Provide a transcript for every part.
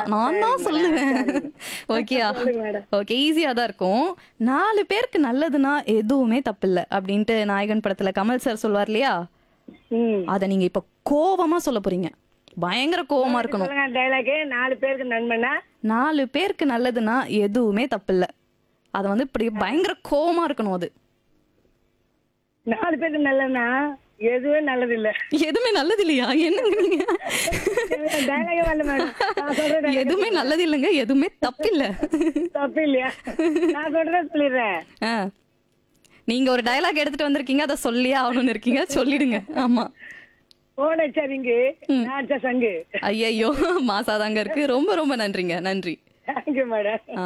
நான் தான் சொல்லுவேன் ஓகேயா சொல்லுங்க மேடம். ஓகே ஈஸியா தான் இருக்கும் நாலு பேருக்கு நல்லதுன்னா எதுவுமே தப்பில்ல அப்படின்ட்டு நாயகன் படத்துல கமல் சார் சொல்வார் இல்லையா ம் அத நீங்க இப்ப கோவமா சொல்ல போறீங்க பயங்கர கோவமா இருக்கணும் சொல்லுங்க டைலாக் நாலு பேருக்கு நண்பனா நாலு பேருக்கு நல்லதுன்னா எதுவுமே தப்பில்ல அது வந்து இப்படி பயங்கர கோவமா இருக்கணும் அது நாலு பேருக்கு நல்லனா எதுவே நல்லது இல்ல எதுவுமே நல்லது இல்லையா என்னங்க நீங்க டைலாக வரல மேடம் நான் சொல்றேன் எதுவுமே நல்லது இல்லைங்க எதுவுமே தப்பில்ல தப்பு இல்லையா நான் சொல்றேன் சொல்லிடுறேன் ஆ. நீங்க ஒரு டயலாக் எடுத்துட்டு வந்திருக்கீங்க அதை சொல்லியே ஆகணும்னு இருக்கீங்க சொல்லிடுங்க ஆமா போன சரிங்கு நான் சங்கு ஐயையோ மாசாதாங்க இருக்கு ரொம்ப ரொம்ப நன்றிங்க நன்றி தேங்க்யூ மேடம் ஆ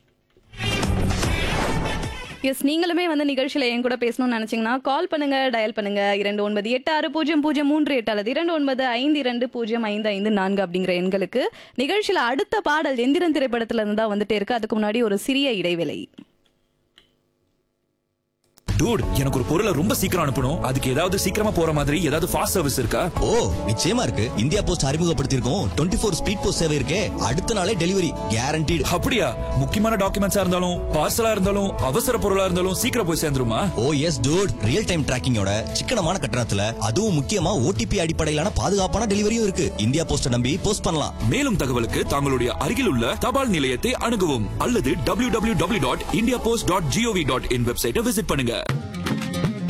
எஸ் நீங்களுமே வந்து நிகழ்ச்சியில என் கூட பேசணும்னு நினைச்சீங்கன்னா கால் பண்ணுங்க டயல் பண்ணுங்க இரண்டு ஒன்பது எட்டு ஆறு பூஜ்ஜியம் பூஜ்ஜியம் மூன்று எட்டு அல்லது இரண்டு ஒன்பது ஐந்து இரண்டு பூஜ்ஜியம் ஐந்து ஐந்து நான்கு அப்படிங்கிற எண்களுக்கு நிகழ்ச்சியில அடுத்த பாடல் எந்திரன் திரைப்படத்துல இருந்து தான் வந்துட்டே இருக்கு அதுக்கு முன்னாடி ஒரு சிறிய இடைவேளை டூட் எனக்கு ஒரு பொருளை ரொம்ப சீக்கிரம் அனுப்பணும் அதுக்கு ஏதாவது சீக்கிரமா போற மாதிரி ஏதாவது ஃபாஸ்ட் சர்வீஸ் இருக்கா ஓ நிச்சயமா இருக்கு இந்தியா போஸ்ட் அறிமுகப்படுத்தியிருக்கோம் டுவெண்ட்டி ஃபோர் ஸ்பீட் போஸ்ட் சேவை இருக்கே அடுத்த நாளே டெலிவரி கேரண்டீடு அப்படியா முக்கியமான டாக்குமெண்ட்ஸா இருந்தாலும் பார்சலா இருந்தாலும் அவசர பொருளா இருந்தாலும் சீக்கிரம் போய் சேர்ந்துருமா oh yes dude real time டிராக்கிங்கோட சிக்கனமான கட்டணத்துல அதுவும் முக்கியமா ஓடிபி அடிப்படையிலான பாதுகாப்பான டெலிவரியும் இருக்கு இந்தியா போஸ்ட நம்பி போஸ்ட் பண்ணலாம் மேலும் தகவலுக்கு தங்களுடைய அருகில் உள்ள தபால் நிலையத்தை அணுகவும் அல்லது www.indiapost.gov.in வெப்சைட்டை விசிட் பண்ணுங்க